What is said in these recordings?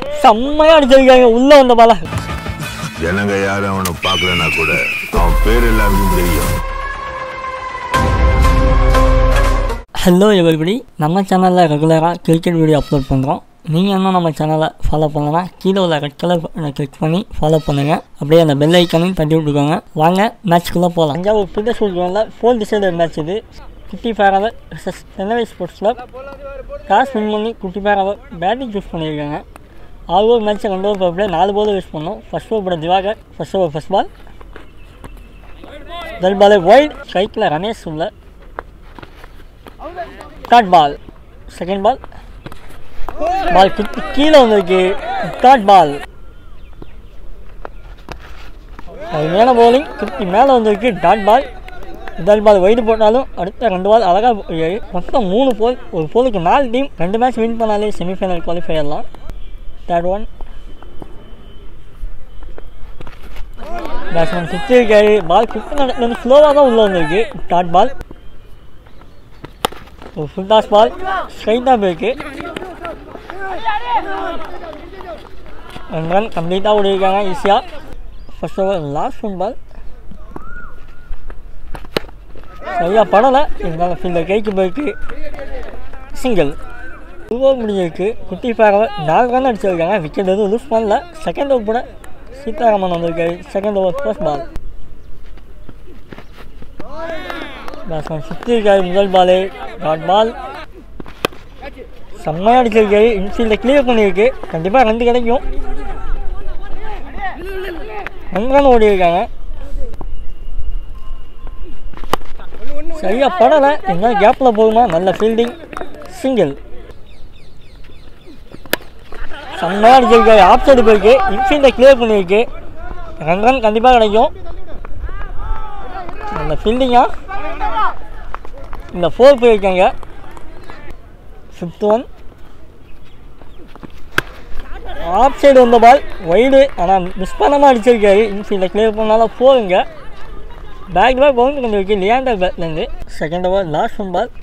செம்மையாக அடிச்சிருக்காங்க உள்ளே வந்த பால ஜனங்க யாரும் அவனை பார்க்கலனா கூட அவன் பேர் எல்லாருக்கும் தெரியும் ஹலோ எவரிபடி நம்ம சேனலில் ரெகுலராக கிரிக்கெட் வீடியோ அப்லோட் பண்ணுறோம் நீங்கள் இன்னும் நம்ம சேனலை ஃபாலோ பண்ணலன்னா கீழே உள்ள ரெட் கலர் கிளிக் பண்ணி ஃபாலோ பண்ணுங்கள் அப்படியே அந்த பெல் ஐக்கனையும் தட்டி விட்டுக்கோங்க வாங்க மேட்ச்க்குள்ளே போகலாம் தஞ்சாவூர் பிரிட்ட ஸ்கூலுக்கு ஃபோர் டிசைடர் மேட்ச் இது குட்டி பேராவர் versus Chennai sports club toss win பண்ணி குட்டி பேராவர் பேட்டிங் சூஸ் பண்ணியிருக்காங்க ஆறு ஓவர் மேட்ச்சை ரெண்டு ஓவர் அப்படியே நாலு போல் யூஸ் பண்ணோம் ஃபர்ஸ்ட் ஓவர் பட Diwakar first over first ball முதல் பாலே ஒயிட் ஸ்ட்ரைக்கில் ரமேஷ் உள்ள தேர்ட் பால் செகண்ட் பால் பால் குத்தி கீழே வந்திருக்கு தேர்ட் பால் அருமையான பவுலிங் குத்தி மேலே வந்திருக்கு டாட் பால் முதல் பால் வைடு போட்டாலும் அடுத்த ரெண்டு பால் அழகாக போய் மொத்தம் மூணு போல் ஒரு போலுக்கு நாலு டீம் ரெண்டு மேட்ச் வின் பண்ணாலே செமிஃபைனல் குவாலிஃபை ஆகலாம் தேர்ட் ஒன் பேட்ஸ்மேன் சுற்றி இருக்காரு பால் குத்தி நடக்கிறது ஸ்லோவாக தான் உள்ளே வந்திருக்கு டாட் பால் ஒரு ஃபுல் டாஸ் பால் ஸ்ட்ரைட்டாக போயிருக்கு ரெண்டு ரன் கம்ப்ளீட்டாக ஓடிருக்காங்க ஈஸியாக first over last one ball சரியாக படலை இருந்தாலும் ஃபீல்டர் கைக்கு போயிருக்கு சிங்கிள் டூ ஓவர் முடிஞ்சிருக்கு குட்டி பேரவை நாலு ரன் அடிச்சிருக்காங்க விக்கெட் எதுவும் லூஸ் பண்ணல செகண்ட் ஓவர் கூட சீதாராமன் வந்திருக்காரு second over first ball batsman சுற்றி இருக்காரு முதல் பாலு டாட் பால் செம்மையாக அடிச்சிருக்காரு இன்ஃபீல்டை கிளியர் பண்ணியிருக்கு கண்டிப்பாக ரெண்டு கிடைக்கும் ரெண்டு ரன் ஓடி இருக்காங்க சரியா படலை என்ன கேப்பில் போகுமா நல்ல ஃபீல்டிங் சிங்கிள் செம்மையாக அடிச்சிருக்காரு ஆஃப் சைடு போயிருக்கு இன்ஃபீல்டை கிளியர் பண்ணியிருக்கு ரெண்டு ரன் கண்டிப்பாக கிடைக்கும் நல்ல ஃபீல்டிங்கா இந்த ஃபோர் போயிருக்காங்க ஃபிஃப்த் ஒன் ஆஃப் சைடு வந்த பால் வைடு ஆனால் மிஸ் பண்ணாமல் அடிச்சிருக்காரு இன்ஃபீல்டில் கிளியர் பண்ணாலும் போகுங்க பேக் பேக் பவுண்ட் கொண்டு இருக்கு லியாண்டர் பேட்லேருந்து second over last one ball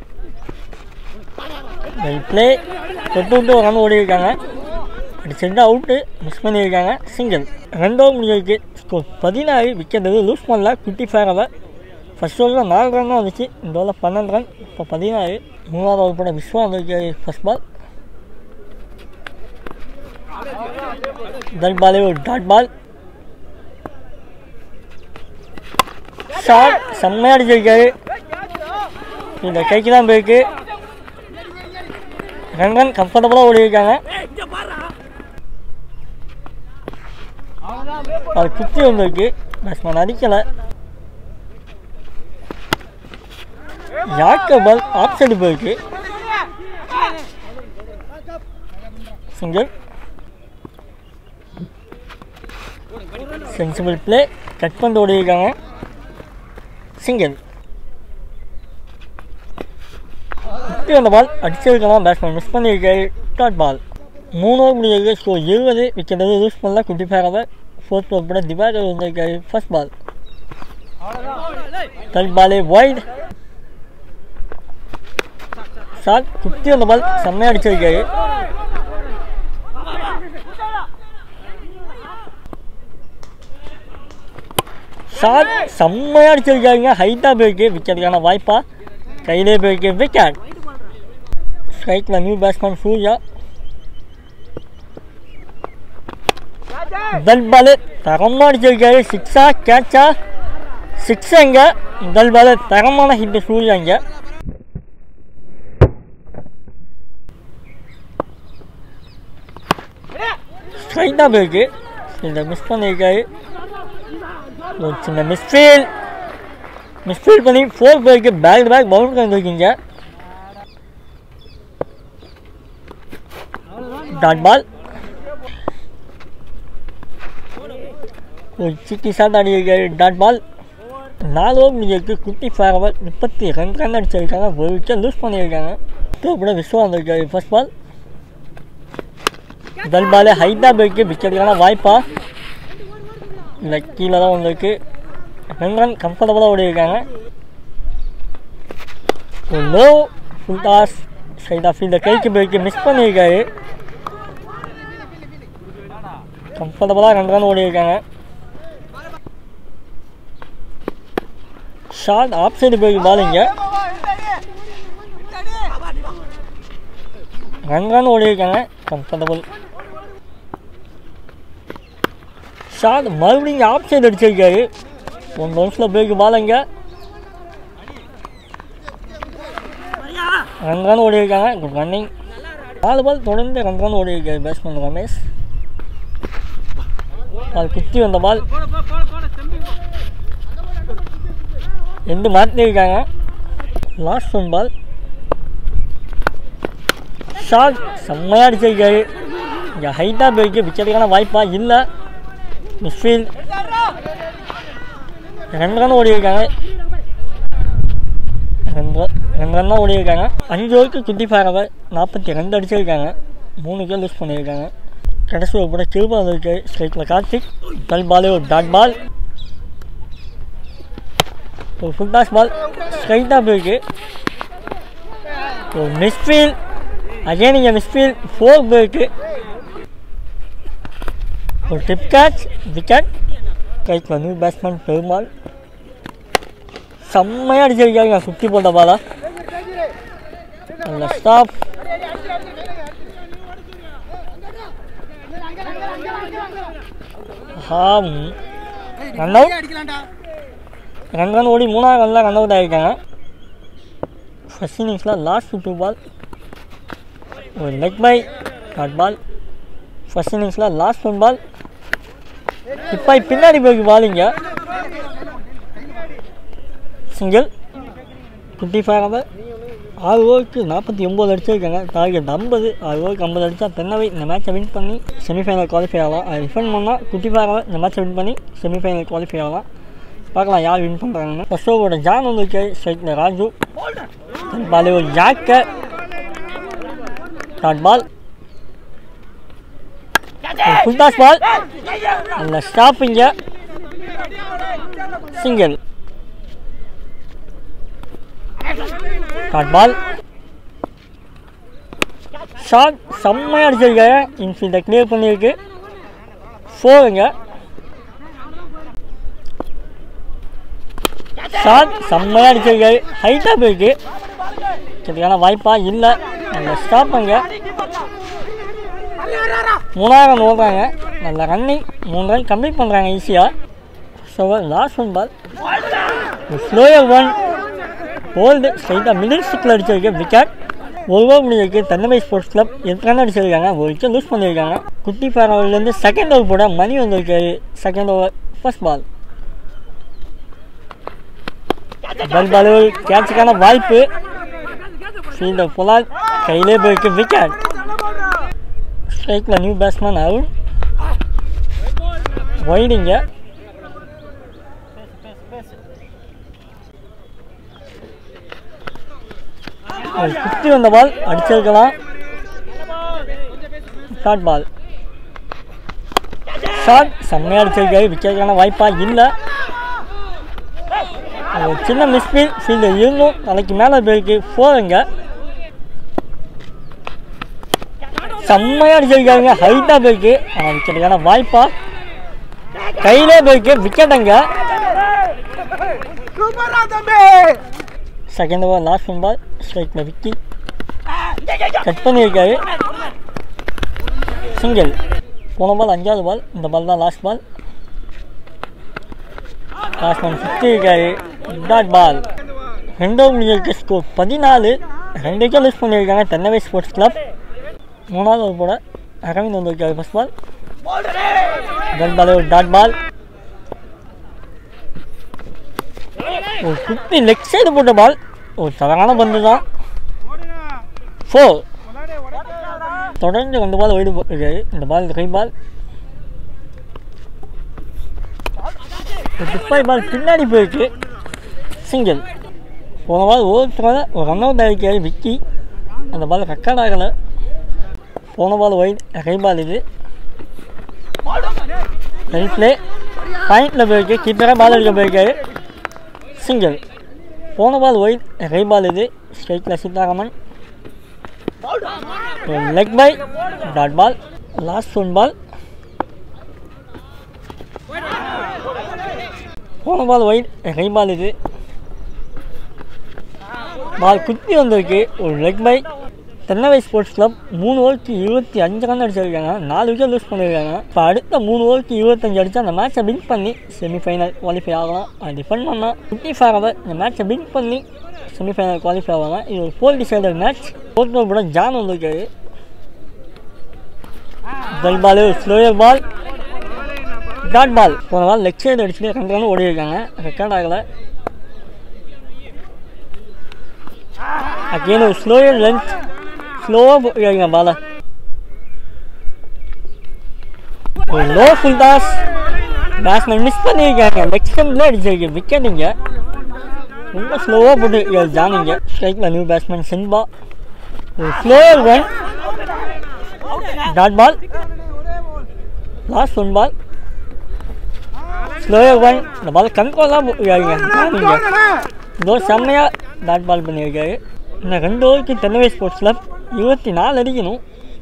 play தொட்டு விட்டு ஒரு ரன் ஓடி இருக்காங்க அடிச்சுட்டு அவுட்டு மிஸ் பண்ணியிருக்காங்க சிங்கிள் ரெண்டு ஓவர் முடிஞ்சிருக்கு ஸ்கோர் பதினாறு விக்கெட் எதுவும் லூஸ் பண்ணல குட்டி ஃபேர் அவர் ஃபஸ்ட் ஓவரில் நாலு ரன் தான் வந்துச்சு இந்த ஓவரில் பன்னெண்டு ரன் இப்போ பதினாறு மூணாவது ஓவர் பட விஸ்வா வந்திருக்காரு ஃபர்ஸ்ட் பால் முதல் பாலே ஒரு டாட் பால் ஷாட் செம்மையாக அடிச்சிருக்காரு இந்த கைக்கு தான் போயிருக்கு ரெண்டு ரன் கம்ஃபர்டபுளாக ஓடி இருக்காங்க அது குத்தி வந்திருக்கு பேட்ஸ்மேன் அடிக்கலை யாக்க பால் ஆஃப் சைடு போயிருக்கு சிங்கிள் சென்சிபிள் பிளே கட் பண்ணி ஓடி இருக்காங்க சிங்கிள் இப்படி அந்த பால் அடிச்சிருக்கலாம் பேட்ஸ்மேன் மிஸ் பண்ணியிருக்காரு டாட் பால் மூணு ஓவர் முடிஞ்சிருக்கு ஸோ இருபது விக்கெட் எதுவும் யூஸ் பண்ணல குட்டி பேரவர் ஃபோர்த் ஓவர் கூட திவாகர் வந்திருக்காரு ஃபர்ஸ்ட் பால் தேர்ட் பாலே வைட் ஷாட் குத்தி அந்த பால் செம்மையாக அடிச்சிருக்காரு ஷாட் செம்மையாக அடிச்சிருக்காருங்க ஹைட்டாக போயிருக்கு விக்கெட்டுக்கான வாய்ப்பா கையிலே போயிருக்கு விக்கெட் ஸ்ட்ரைக்கில் நியூ பேட்ஸ்மேன் சூர்யா முதல் பால் தரமாக அடிச்சிருக்காரு சிக்ஸா கேட்சா சிக்ஸ் எங்க முதல் பால் தரமான ஹிட் சூர்யா இங்கே ஸ்ட்ரைட்டாக போயிருக்கு இந்த மிஸ் பண்ணியிருக்காரு ஒரு சின்ன மிஸ்ஃபீல் மிஸ்ஃபீல் பண்ணி ஃபோர் போயிருக்கு பேக் பேக் பவுண்ட் வந்துருக்கீங்க டாட் பால் ஒரு சிட்டி ஷாட் ஆடியிருக்காரு டாட் பால் நாலு ஓவர் முடிஞ்சிருக்கு குட்டி ஃபேரவர் முப்பத்தி ரெண்டு ரன் அடிச்சிருக்காங்க ஒரு விக்கெட் லூஸ் பண்ணியிருக்காங்க கூட விஸ்வா வந்திருக்காரு ஃபர்ஸ்ட் பால் முதல் பாலே ஹைட்டாக போயிருக்கு விக்கெட்டுக்கான வாய்ப்பா இல்லை கீழே தான் வந்திருக்கு ரெண்டு ரன் கம்ஃபர்டபுளாக ஓடி இருக்காங்க ஒரு low full toss straight off ஃபீல்டை கைக்கு போயிருக்கு மிஸ் பண்ணியிருக்காரு கம்ஃபர்டபுளாக ரெண்டு ரன் ஓடி இருக்காங்க ஷார்ட் ஆஃப் சைடு போய் பால் இங்கே ரெண்டு ரன் ஓடி இருக்காங்க கம்ஃபர்டபுள் ஷார்ட் மறுபடியும் இங்கே ஆஃப் சைடு அடிச்சிருக்காரு ஒன் ரன்ஸில் போய்க்கு பால் இங்கே ரெண்டு ரன் ஓடி இருக்காங்க குட் ரன்னிங் நாலு பால் தொடர்ந்து ரெண்டு ரன் ஓடி இருக்காரு பேட்ஸ்மேன் ரமேஷ் பால் குத்தி வந்த பால் ரெண்டு மாற்றிருக்காங்க லாஸ்ட் ஒன் பால் ஷாட் செம்மையாக அடிச்சிருக்காரு இங்கே ஹைட்டாக போயிருக்கு விக்கெட்டுக்கான வாய்ப்பாக இல்லை மிஸ்ஃபீல்ட் ரெண்டு ரன் ஓடி இருக்காங்க ரெண்டு run- ரெண்டு ரன் தான் ஓடி இருக்காங்க அஞ்சு ஓவருக்கு குட்டி ஃபேரவர் நாற்பத்தி ரெண்டு அடிச்சிருக்காங்க மூணு கேள் லூஸ் பண்ணியிருக்காங்க கடைசி ஒரு கூட திரும்ப வந்திருக்கு ஸ்ட்ரைக்கில் கார்த்திக் கல் பால் ஒரு டாட் பால் ஒரு ஃபுல் டாஸ் பால் ஸ்ட்ரைட்டாக போயிருக்கு ஒரு மிஸ்ஃபீல் அகைன் இங்கே மிஸ்ஃபீல் ஃபோர் போயிருக்கு ஒரு டிப் கேட்ச் விக்கெட் கைக்கு நியூ பேட்ஸ்மேன் பெருமாள் செம்மையாக அடிச்சிருக்காங்க சுற்றி போட்ட பாலா நல்ல ஸ்டாப் ஆம் ரன் அவுட் ரெண்டு ரன் ஓடி மூணாவது ரனில் ரன் அவுட் ஆகிருக்காங்க ஃபர்ஸ்ட் இன்னிங்ஸில் லாஸ்ட் டூ பால் ஒரு leg bye not ball first இன்னிங்ஸில் லாஸ்ட் ஒன் பால் இப்போ பின்னாடி போய் பால் இங்கே சிங்கிள் ஃபிஃப்டி ஃபைவ் அவர் ஆறு ஓவருக்கு நாற்பத்தி ஒம்பது அடிச்சிருக்காங்க டார்கெட் ஐம்பது ஆறு ஓவருக்கு ஐம்பது அடித்தா தென்னவை இந்த மேட்சை வின் பண்ணி செமிஃபைனல் குவாலிஃபை ஆகலாம் அது டிஃபெண்ட் பண்ணால் குட்டி ஃபைவ் அவர் இந்த மேட்சை வின் பண்ணி செமிஃபைனல் குவாலிஃபை ஆகலாம் பார்க்கலாம் யார் வின் பண்ணுறாங்கன்னு ஃபர்ஸ்ட் ஓவரோட ஜான் வந்திருக்கு ஸ்ட்ரைக்கில் ராஜு பால் ஒரு ஜாக்க dot ball full toss ball நல்ல ஸ்டாப் இங்கே சிங்கிள் ஷார்ட் பால் ஷார்ட் செம்மையாக அடிச்சிருக்காரு இன்ஃபீல்டை கிளியர் பண்ணியிருக்கு ஃபோருங்க ஷார்ட் செம்மையாக அடிச்சிருக்காரு ஹைட்டாக போயிருக்கு சரியான வாய்ப்பாக இல்லை நல்ல ஸ்டாப்புங்க மூணாயிரம் ஓடுறாங்க நல்ல ரன்னிங் மூணு ரன் கம்ப்ளீட் பண்ணுறாங்க ஈஸியாக so last one ball slower one bowled ஸ்ட்ரைட்டாக மிடில் ஸ்டிக்கில் அடிச்சிருக்கு விக்கெட் ஒரு ஓவர் முடிஞ்சிருக்கு தென்னமை ஸ்போர்ட்ஸ் கிளப் எட்டு ரன் அடிச்சிருக்காங்க ஒரு விக்கெட் லூஸ் பண்ணியிருக்காங்க குட்டி பேரவர்லேருந்து செகண்ட் ஓவர் போட மணி வந்திருக்காரு செகண்ட் ஓவர் ஃபர்ஸ்ட் பால் பல் பால் கேட்சுக்கான வாய்ப்பு ஃபீல்டர் புலால் கையிலே போயிருக்கு விக்கெட் ஸ்ட்ரைக்கில் நியூ பேட்ஸ்மேன் அருண் ஒய்டிங்க ஒரு குத்தி வந்த பால் அடிச்சிருக்கலாம் ஷார்ட் பால் ஷார்ட் செம்மையாக அடிச்சிருக்காரு விக்கெட்டுக்கான வாய்ப்பாக இல்லை ஒரு சின்ன மிஸ்பீல் ஃபீல்டு இருந்தும் தலைக்கு மேலே போயிருக்கு போதுங்க செம்மையாக அடிச்சிருக்காங்க ஹைட்டாக போயிருக்கு ஆனால் விக்கெட்டுக்கான வாய்ப்பா கையிலே போயிருக்கு விக்கெட்டுங்க second over last one ball ஸ்ட்ரைக்கில் விக்கி கட் பண்ணியிருக்காரு சிங்கிள் போன பால் அஞ்சாவது பால் இந்த பால் தான் லாஸ்ட் பால் லாஸ்ட் ஒன் சுற்றி இருக்காரு டாட் பால் ரெண்டாவது முடிஞ்சிருக்கு ஸ்கோர் பதினாலு ரெண்டு விக்கெட் லூஸ் பண்ணியிருக்காங்க தென்னவை ஸ்போர்ட்ஸ் கிளப் மூணாவது ஒரு போட அரவிந்த் வந்திருக்காரு ஃபஸ்ட் பால் தென் பால் ஒரு டாட் பால் ஒரு குட்டி லெக் சைடு போட்ட பால் ஒரு தவறான பந்து தான் ஃபோர் தொடர்ந்து ரெண்டு பால் வைடு போட்டிருக்காரு இந்த பால் கை பால் துப்பாய் பால் பின்னாடி போயிருக்கு சிங்கிள் போன பால் ஓவர்ஸில் ஒரு ரன் அவுட் ஆகிருக்காரு விக்கி அந்த பால் ரெக்கார்ட் ஆகலை போன பால் ஒயிட் கை பால் இது ரைட் பிளே பாயிண்டில் போயிருக்கு கீப்பராக பால் எடுக்க போயிருக்காரு சிங்கிள் போன பால் ஒயிட் கை பால் இது ஸ்ட்ரைக்கில் Seetharaman leg bye dot ball last one ball போன பால் ஒயிட் கை பால் இது பால் குத்தி வந்திருக்கு ஒரு லெக் பை தென்னவை ஸ்போர்ட்ஸ் கிளப் மூணு ஓவருக்கு இருபத்தி அஞ்சு ரன் அடிச்சிருக்காங்க நாலு விக்கெட் லூஸ் பண்ணியிருக்காங்க இப்போ அடுத்த மூணு ஓவருக்கு இருபத்தஞ்சு அடிச்சு அந்த மேட்சை வின் பண்ணி செமிஃபைனல் குவாலிஃபை ஆகலாம் அது டிஃபெண்ட் பண்ணால் ஃபிஃப்டி ஃபைவ் அவர் இந்த மேட்சை வின் பண்ணி செமிஃபைனல் குவாலிஃபை ஆவாங்க இது ஒரு four decider match fourth over கூட ஜான் வந்திருக்காரு பெல் ball slower ball dot ball போன பால் லெக் சைடு அடிச்சுட்டு ரெண்டு ரன் ஓடி இருக்காங்க ரெக்கார்ட் ஆகலை அகெயின் ஒரு ஸ்லோயர் லென்த் ஸ்லோவாக போயிருங்க பாலை ஒரு low full toss batsman miss பண்ணியிருக்காங்க லெக் ஸ்டம்பில் அடிச்சிருக்கு விக்கெட் இங்கே ரொம்ப ஸ்லோவாக போட்டு ஜானிங்க ஸ்ட்ரைக்கில் நியூ பேட்ஸ்மேன் சின்பா ஒரு slower one dot ball last one ball slower one இந்த பால் கண்ட்ரோலாக போயிருக்காங்க ஜானிங்க இதோ செம்மையாக டாட் பால் பண்ணியிருக்காரு இன்னும் ரெண்டு ஓவருக்கு தென்னவை ஸ்போர்ட்ஸ் கிளப் இருபத்தி நாலு அடிக்கணும்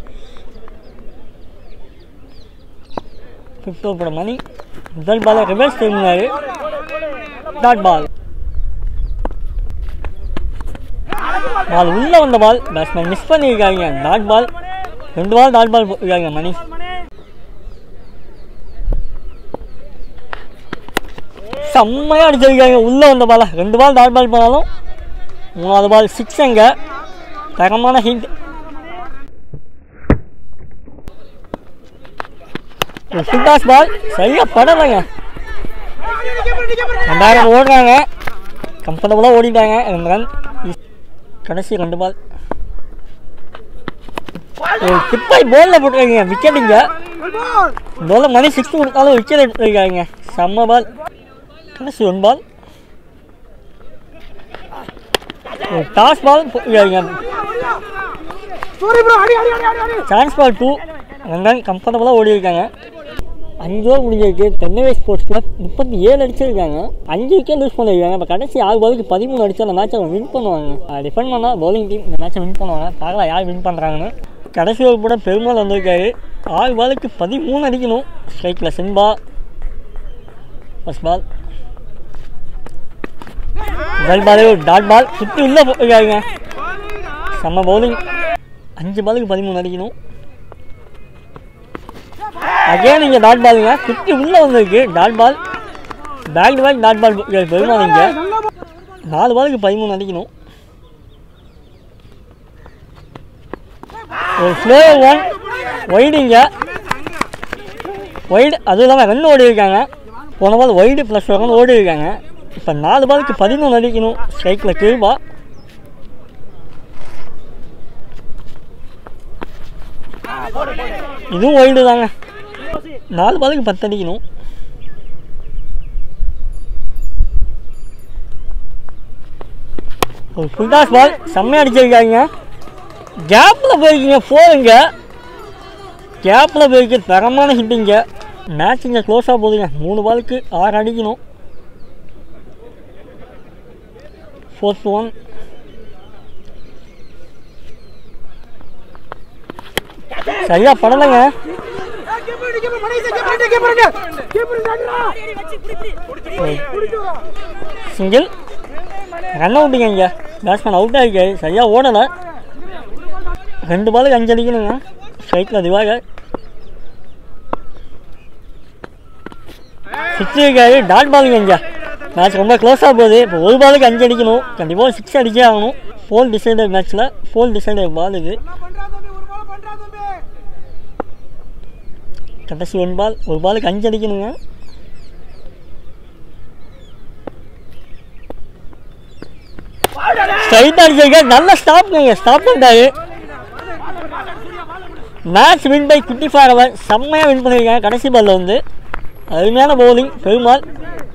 ஃபிஃப்த் ஓவர் மணி முதல் பாலை ரிவர்ஸ் திரும்பினாரு டாட் பால் பால் உள்ளே வந்த பால் பேட்ஸ்மேன் மிஸ் பண்ணியிருக்காங்க டாட் பால் ரெண்டு பால் டாட் பால் போயிருக்காங்க மணி செம்மையாக அடிச்சிருக்காங்க உள்ளே வந்த பாலை ரெண்டு பால் டாட் பால் போனாலும் மூணாவது பால் சிக்ஸ் அங்கே தரமான ஹிட் சுல்தாஸ் பால் சரியாக படலைங்க ரெண்டாயிரம் ஓடுறாங்க கம்ஃபர்டபுளாக ஓடிட்டாங்க ரெண்டு ரன் கடைசி ரெண்டு பால் ஒரு கிப்பாய் போலில் போட்டுருக்காங்க விக்கெட்டுங்க போலில் மணி சிக்ஸ் கொடுத்தாலும் விக்கெட் எடுத்துருக்காங்க செம்ம பால் கடைசி ஒன் பால் ஒரு டாஸ் பால் போட்டுருக்காங்க சான்ஸ் பால் டூ ரெண்டாம் கம்ஃபர்டபுளாக ஓடி இருக்காங்க அஞ்சு ஓவர் முடிஞ்சிருக்கு தென்னவை ஸ்போர்ட்ஸ் கிளப் முப்பத்தி ஏழு அடிச்சிருக்காங்க அஞ்சு விக்கெட் லூஸ் பண்ணியிருக்காங்க இப்போ கடைசி ஆறு பாலுக்கு பதிமூணு அடிச்சு அந்த மேட்சை வின் பண்ணுவாங்க டிஃபெண்ட் பண்ணால் பவுலிங் டீம் இந்த மேட்சை வின் பண்ணுவாங்க பார்க்கலாம் யார் வின் பண்ணுறாங்கன்னு கடைசி ஓவர் கூட பெருமாள் வந்திருக்காரு ஆறு பாலுக்கு பதிமூணு அடிக்கணும் ஸ்ட்ரைக்கில் சிம்பா ஃபஸ்ட் பால் முதல் பால் டாட் பால் சுற்றி உள்ளே போயிருக்காங்க செம்ம பவுலிங் அஞ்சு பாலுக்கு பதிமூணு அடிக்கணும் அகைன் இங்கே டாட் பாலுங்க சுற்றி உள்ளே வந்திருக்கு dot ball back to back dot ball Perumal இங்கே நாலு பாலுக்கு பதிமூணு அடிக்கணும் ஒரு ஸ்லோ ஒன் ஒய்டுங்க ஒய்டு அதுவும் இல்லாமல் ரன் ஓடி இருக்காங்க போன பால் ஒய்டு ப்ளஸ் ரன் ஓடி இருக்காங்க இப்போ நாலு பாலுக்கு பதிமூணு அடிக்கணும் ஸ்ட்ரைக்கில் கிருபா இதுவும் ஒய்டு தாங்க நாலு பாலுக்கு பத்து அடிக்கணும் ஒரு ஃபுல்டாஸ் பால் செம்மையாக அடிச்சிருக்காங்க கேப்பில் போயிருக்கீங்க போருங்க கேப்பில் போயிருக்கு தரமான ஹிட்டிங்க மேட்ச் இங்கே க்ளோஸாக போகுதுங்க மூணு பாலுக்கு ஆறு அடிக்கணும் ஃபோர்த் ஒன் சரியா படலைங்க சிங்கிள் ரன் அவுட்டுங்க இங்கே பேட்ஸ்மேன் அவுட் ஆகிருக்காரு சரியாக ஓடலை ரெண்டு பாலுக்கு அஞ்சு அடிக்கணுங்க ஸ்ட்ரைக்கில் திவாகர் சிக்ஸ் இருக்காரு டாட் பாலுங்க இங்கே மேட்ச் ரொம்ப க்ளோஸாக போகுது இப்போ ஒரு பாலுக்கு அஞ்சு அடிக்கணும் கண்டிப்பாக சிக்ஸ் அடிச்சே ஆகணும் ஃபோல் டிசைடர் மேட்ச்சில் ஃபோல் டிசைடர் பால் இது கடைசி ஒன் பால் ஒரு பாலுக்கு அஞ்சு அடிக்கணுங்க ஸ்ட்ரைட்டாக அடிச்சிருக்க நல்ல ஸ்டாப் ஸ்டாப் பண்ணிட்டாரு மேட்ச் வின் பை குட்டி ஃபார் அவர் செம்மையாக வின் பண்ணியிருக்காங்க கடைசி பாலில் வந்து அருமையான பவுலிங் பெருமாள்